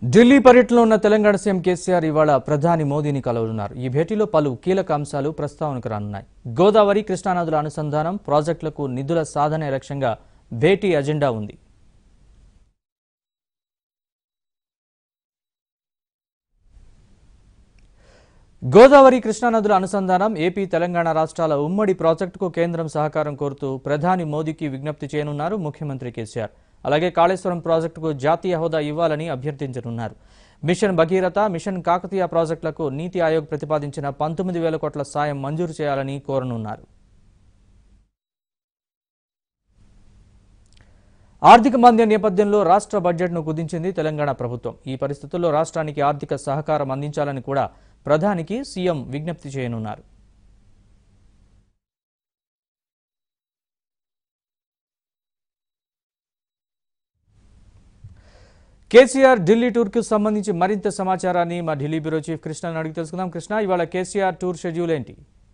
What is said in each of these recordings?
ఢిల్లీ పర్యటనలో ఉన్న తెలంగాణ సీఎం కేసీఆర్ ఇవాళ ప్రధాని మోదీని కలవనున్నారు ఈ భేటీలో పలు కీలక అంశాలు ప్రస్తావనకు రానున్నాయి గోదావరి కృష్ణానదుల అనుసంధానం ప్రాజెక్టులకు నిధుల సాధనే లక్ష్యంగా భేటీ అజెండా ఉంది గోదావరి కృష్ణానదుల అనుసంధానం ఏపీ తెలంగాణ రాష్ట్రాల ఉమ్మడి ప్రాజెక్టుకు కేంద్రం సహకారం కోరుతూ ప్రధాని మోదీకి విజ్ఞప్తి చేయనున్నారు ముఖ్యమంత్రి కేసీఆర్ అలాగే కాళేశ్వరం ప్రాజెక్టుకు జాతీయ హోదా ఇవ్వాలని అభ్యర్థించనున్నారు మిషన్ భగీరథ మిషన్ కాకతీయ ప్రాజెక్టులకు నీతి ఆయోగ్ ప్రతిపాదించిన పంతొమ్మిది వేల కోట్ల సాయం మంజూరు చేయాలని కోరనున్నారు ఆర్థిక మాంద్య నేపథ్యంలో రాష్ట్ర బడ్జెట్ను కుదించింది తెలంగాణ ప్రభుత్వం ఈ పరిస్థితుల్లో రాష్ట్రానికి ఆర్థిక సహకారం అందించాలని కూడా ప్రధానికి సీఎం విజ్ఞప్తి చేయనున్నారు కేసీఆర్ ఢిల్లీ టూర్కు సంబంధించి మరింత సమాచారాన్ని మా ఢిల్లీ బ్యూరో చీఫ్ కృష్ణని అడిగి తెలుసుకుందాం కృష్ణ ఇవాళ కేసీఆర్ టూర్ షెడ్యూల్ ఏంటి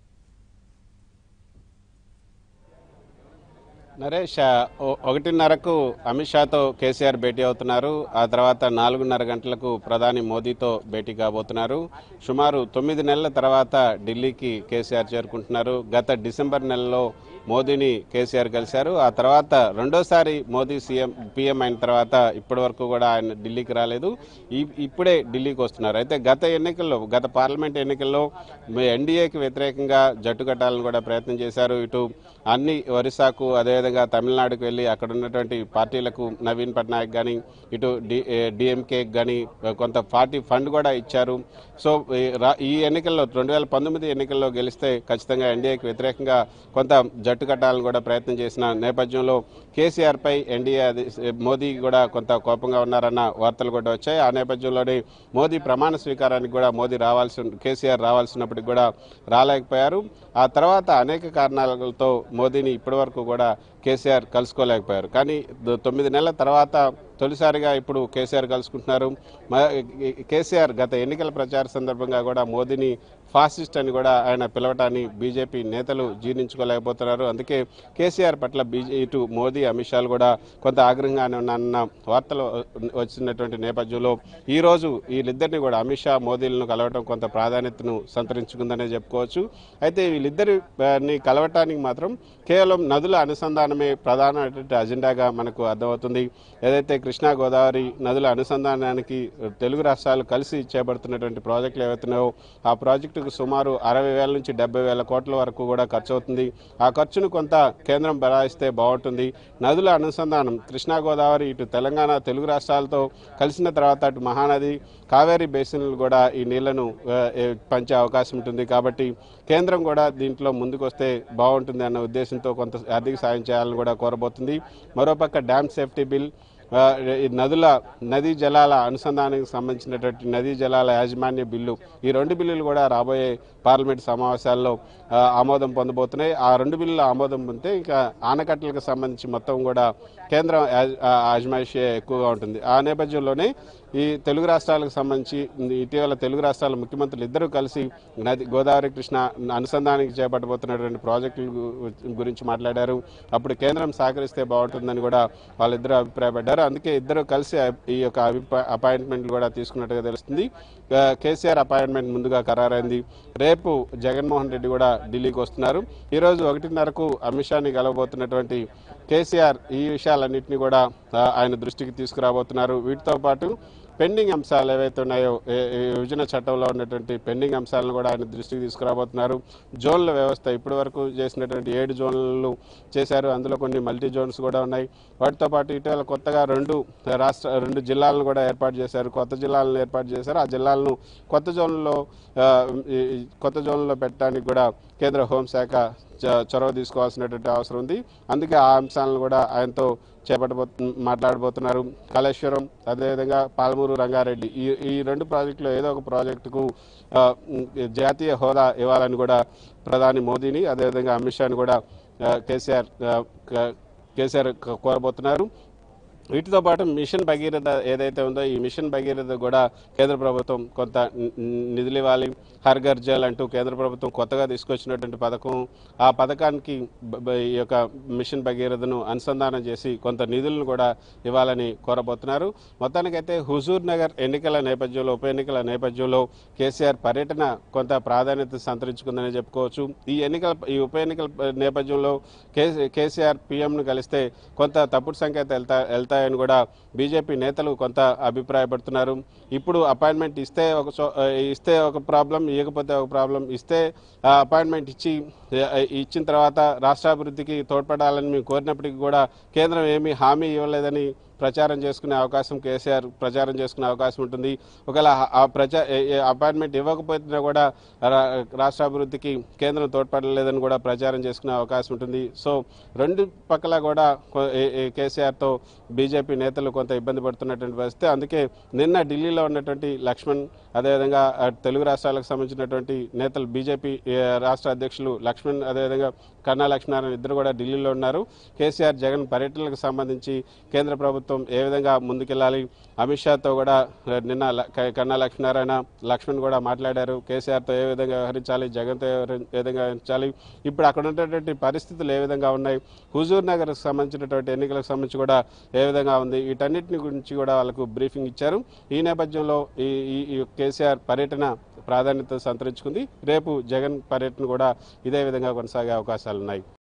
నరేష్ ఆ, ఓ- ఒకటిన్నరకు అమిత్ షాతో కేసీఆర్ భేటీ అవుతున్నారు ఆ తర్వాత నాలుగున్నర గంటలకు ప్రధాని మోదీతో భేటీ కాబోతున్నారు సుమారు తొమ్మిది నెలల తర్వాత ఢిల్లీకి కేసీఆర్ చేరుకుంటున్నారు గత డిసెంబర్ నెలలో మోదీని కేసీఆర్ కలిశారు ఆ తర్వాత రెండోసారి మోదీ సీఎం పీఎం అయిన తర్వాత ఇప్పటి వరకు కూడా ఆయన ఢిల్లీకి రాలేదు ఈ- ఇప్పుడే ఢిల్లీకి వస్తున్నారు అయితే గత ఎన్నికల్లో గత పార్లమెంట్ ఎన్నికల్లో ఎన్డీఏకి వ్యతిరేకంగా జట్టు కట్టాలని కూడా ప్రయత్నం చేశారు ఇటు అన్ని ఒరిస్సాకు అదేవిధంగా తమిళనాడుకు వెళ్ళి అక్కడ ఉన్నటువంటి పార్టీలకు నవీన్ పట్నాయక్ కానీ ఇటు డి డిఎంకే కానీ కొంత పార్టీ ఫండ్ కూడా ఇచ్చారు సో ఈ రా- ఈ ఎన్నికల్లో రెండు వేల పంతొమ్మిది ఎన్నికల్లో గెలిస్తే ఖచ్చితంగా ఎన్డీఏకి వ్యతిరేకంగా కొంత జట్టు కట్టాలని కూడా ప్రయత్నం చేసిన నేపథ్యంలో కేసీఆర్ పై ఎన్డీఏ అది- మోదీ కూడా కొంత కోపంగా ఉన్నారన్న వార్తలు కూడా వచ్చాయి ఆ నేపథ్యంలోనే మోదీ ప్రమాణ స్వీకారానికి కూడా మోదీ రావాల్సి ఉన్న- కేసీఆర్ రావాల్సినప్పటికి కూడా రాలేకపోయారు ఆ తర్వాత అనేక కారణాలతో మోదీని ఇప్పటివరకు కూడా కేసీఆర్ కలుసుకోలేకపోయారు కానీ ద- తొమ్మిది నెలల తర్వాత తొలిసారిగా ఇప్పుడు కేసీఆర్ కలుసుకుంటున్నారు మ- కేసీఆర్ గత ఎన్నికల ప్రచార సందర్భంగా కూడా మోదీని ఫాసిస్ట్ అని కూడా ఆయన పిలవటాన్ని బీజేపీ నేతలు జీర్ణించుకోలేకపోతున్నారు అందుకే కేసీఆర్ పట్ల బీజే ఇటు మోదీ అమిత్ షాలు కూడా కొంత ఆగ్రహంగానే ఉన్నారన్న వార్తలు వచ్చినటువంటి నేపథ్యంలో ఈ రోజు వీళ్ళిద్దరిని కూడా అమిత్ షా మోదీలను కలవటం కొంత ప్రాధాన్యతను సంతరించుకుందనే చెప్పుకోవచ్చు అయితే వీళ్ళిద్దరిని కలవటానికి మాత్రం కేవలం నదుల అనుసంధానమే ప్రధానమైనటువంటి అజెండాగా మనకు అర్థమవుతుంది ఏదైతే కృష్ణా గోదావరి నదుల అనుసంధానానికి తెలుగు రాష్ట్రాలు కలిసి చేపడుతున్నటువంటి ప్రాజెక్టులు ఏవైతున్నాయో ఆ ప్రాజెక్టుకు సుమారు అరవై వేల నుంచి డెబ్బై వేల కోట్ల వరకు కూడా ఖర్చు అవుతుంది ఆ ఖర్చును కొంత కేంద్రం బరాయిస్తే బాగుంటుంది నదుల అనుసంధానం కృష్ణా గోదావరి ఇటు తెలంగాణ తెలుగు రాష్ట్రాలతో కలిసిన తర్వాత అటు మహానది కావేరీ బేసిన్లు కూడా ఈ నీళ్లను ఆ, ఏ, పంచే అవకాశం ఉంటుంది కాబట్టి కేంద్రం కూడా దీంట్లో ముందుకు వస్తే బాగుంటుంది అన్న ఉద్దేశంతో కొంత ఆర్థిక సాయం చేయాలని కూడా కోరబోతుంది మరోపక్క డ్యామ్ సేఫ్టీ బిల్ ఆ, ఈ నదుల నదీ జలాల అనుసంధానానికి సంబంధించినటువంటి నదీ జలాల యాజమాన్య బిల్లు ఈ రెండు బిల్లులు కూడా రాబోయే పార్లమెంట్ సమావేశాల్లో ఆ, ఆమోదం పొందబోతున్నాయి ఆ రెండు బిల్లులు ఆమోదం పొందితే ఇంకా ఆనకట్టలకు సంబంధించి మొత్తం కూడా కేంద్రం యాజ్- ఆ, ఆజమాయిషీ ఎక్కువగా ఉంటుంది ఆ నేపథ్యంలోనే ఈ తెలుగు రాష్ట్రాలకు సంబంధించి ఇటీవల తెలుగు రాష్ట్రాల ముఖ్యమంత్రులు ఇద్దరూ కలిసి నది గోదావరి కృష్ణ అనుసంధానానికి చేపట్టబోతున్నటువంటి ప్రాజెక్టుల గు- గురించి మాట్లాడారు అప్పుడు కేంద్రం సహకరిస్తే బాగుంటుందని కూడా వాళ్ళిద్దరూ అభిప్రాయపడ్డారు అందుకే ఇద్దరు కలిసి ఈ యొక్క అభిప్రాయ అపాయింట్మెంట్లు కూడా తీసుకున్నట్టుగా తెలుస్తుంది ఆ, కేసీఆర్ అపాయింట్మెంట్ ముందుగా ఖరారైంది రేపు జగన్మోహన్ రెడ్డి కూడా ఢిల్లీకి వస్తున్నారు ఈరోజు ఒకటిన్నరకు అమిత్ షాని కలవబోతున్నటువంటి కేసీఆర్ ఈ విషయాలన్నింటినీ కూడా ఆ, ఆయన దృష్టికి తీసుకురాబోతున్నారు వీటితో పాటు పెండింగ్ అంశాలు ఏవైతే ఉన్నాయో ఏ- ఈ విభజన చట్టంలో ఉన్నటువంటి పెండింగ్ అంశాలను కూడా ఆయన దృష్టికి తీసుకురాబోతున్నారు జోన్ల వ్యవస్థ ఇప్పటి వరకు చేసినటువంటి ఏడు జోన్లు చేశారు అందులో కొన్ని మల్టీ జోన్స్ కూడా ఉన్నాయి వాటితో పాటు ఇటీవల కొత్తగా రెండు రాష్ట్ర రెండు జిల్లాలను కూడా ఏర్పాటు చేశారు కొత్త జిల్లాలను ఏర్పాటు చేశారు ఆ జిల్లాలను కొత్త జోన్లలో ఆ, ఈ- ఈ కొత్త జోన్లలో పెట్టడానికి కూడా కేంద్ర హోంశాఖ చ- చొరవ తీసుకోవాల్సినటువంటి అవసరం ఉంది అందుకే ఆ అంశాలను కూడా ఆయనతో చేపట్టబో మాట్లాడబోతున్నారు కాళేశ్వరం అదేవిధంగా పాలమూరు రంగారెడ్డి ఈ ఈ రెండు ప్రాజెక్టులు ఏదో ఒక ప్రాజెక్టుకు ఆ, ఉమ్, జాతీయ హోదా ఇవ్వాలని కూడా ప్రధాని మోదీని అదేవిధంగా అమిత్ షాని కూడా ఆ, కేసీఆర్ ఆ, క- కేసీఆర్ క- కోరబోతున్నారు వీటితో పాటు మిషన్ భగీరథ ఏదైతే ఉందో ఈ మిషన్ భగీరథ కూడా కేంద్ర ప్రభుత్వం కొంత ని- నిధులు ఇవ్వాలి హర్ ఘర్ జల్ అంటూ కేంద్ర ప్రభుత్వం కొత్తగా తీసుకొచ్చినటువంటి పథకం ఆ పథకానికి బ- బ- ఈ యొక్క మిషన్ భగీరథను అనుసంధానం చేసి కొంత నిధులను కూడా ఇవ్వాలని కోరబోతున్నారు మొత్తానికైతే హుజూర్ నగర్ ఎన్నికల నేపథ్యంలో ఉప ఎన్నికల నేపథ్యంలో కేసీఆర్ పర్యటన కొంత ప్రాధాన్యత సంతరించుకుందని చెప్పుకోవచ్చు ఈ ఎన్నికల ఈ ఉప ఎన్నికల నేపథ్యంలో కే కేసీఆర్ పీఎంను కలిస్తే కొంత తప్పుడు సంకేతాలు వెళ్తా వెళ్తాయని కూడా బీజేపీ నేతలు కొంత అభిప్రాయపడుతున్నారు ఇప్పుడు అపాయింట్మెంట్ ఇస్తే ఒక చో- ఇస్తే ఒక ప్రాబ్లం ఇవ్వకపోతే ఒక ప్రాబ్లం ఇస్తే ఆ అపాయింట్మెంట్ ఇచ్చి ఇచ్చిన తర్వాత రాష్ట్రాభివృద్ధికి తోడ్పడాలని మేము కోరినప్పటికీ కూడా కేంద్రం ఏమీ హామీ ఇవ్వలేదని ప్రచారం చేసుకునే అవకాశం కేసీఆర్ ప్రచారం చేసుకునే అవకాశం ఉంటుంది ఒకవేళ ఆ ప్రచా ఏ- ఏ అపాయింట్మెంట్ ఇవ్వకపోయినా కూడా రా- రాష్ట్ర అభివృద్ధికి కేంద్రం తోడ్పడలేదని కూడా ప్రచారం చేసుకునే అవకాశం ఉంటుంది సో రెండు పక్కల కూడా కొ- ఏ- ఏ కేసీఆర్తో బీజేపీ నేతలు కొంత ఇబ్బంది పడుతున్నటువంటి పరిస్థితి అందుకే నిన్న ఢిల్లీలో ఉన్నటువంటి లక్ష్మణ్ అదేవిధంగా ఆ, తెలుగు రాష్ట్రాలకు సంబంధించినటువంటి నేతలు బీజేపీ ఏ, రాష్ట్ర అధ్యక్షులు లక్ష్మణ్ అదేవిధంగా కన్నా లక్ష్మీనారాయణ ఇద్దరు కూడా ఢిల్లీలో ఉన్నారు కేసీఆర్ జగన్ పర్యటనలకు సంబంధించి కేంద్ర ప్రభుత్వం ఏ విధంగా ముందుకెళ్ళాలి అమిత్ షాతో కూడా ఆ, నిన్న ల- క- కన్నా లక్ష్మీనారాయణ లక్ష్మణ్ కూడా మాట్లాడారు కేసీఆర్తో ఏ విధంగా వ్యవహరించాలి జగన్తో ఏ విధంగా- ఏ విధంగా వ్యవహరించాలి ఇప్పుడు అక్కడ ఉన్నటువంటి పరిస్థితులు ఏ విధంగా ఉన్నాయి హుజూర్ నగర్కి సంబంధించినటువంటి ఎన్నికలకు సంబంధించి కూడా ఏ విధంగా ఉంది వీటన్నిటిని గురించి కూడా వాళ్ళకు బ్రీఫింగ్ ఇచ్చారు ఈ నేపథ్యంలో ఈ ఈ- ఈ కేసీఆర్ పర్యటన ప్రాధాన్యత సంతరించుకుంది రేపు జగన్ పర్యటన కూడా ఇదే విధంగా కొనసాగే అవకాశాలు ఉన్నాయి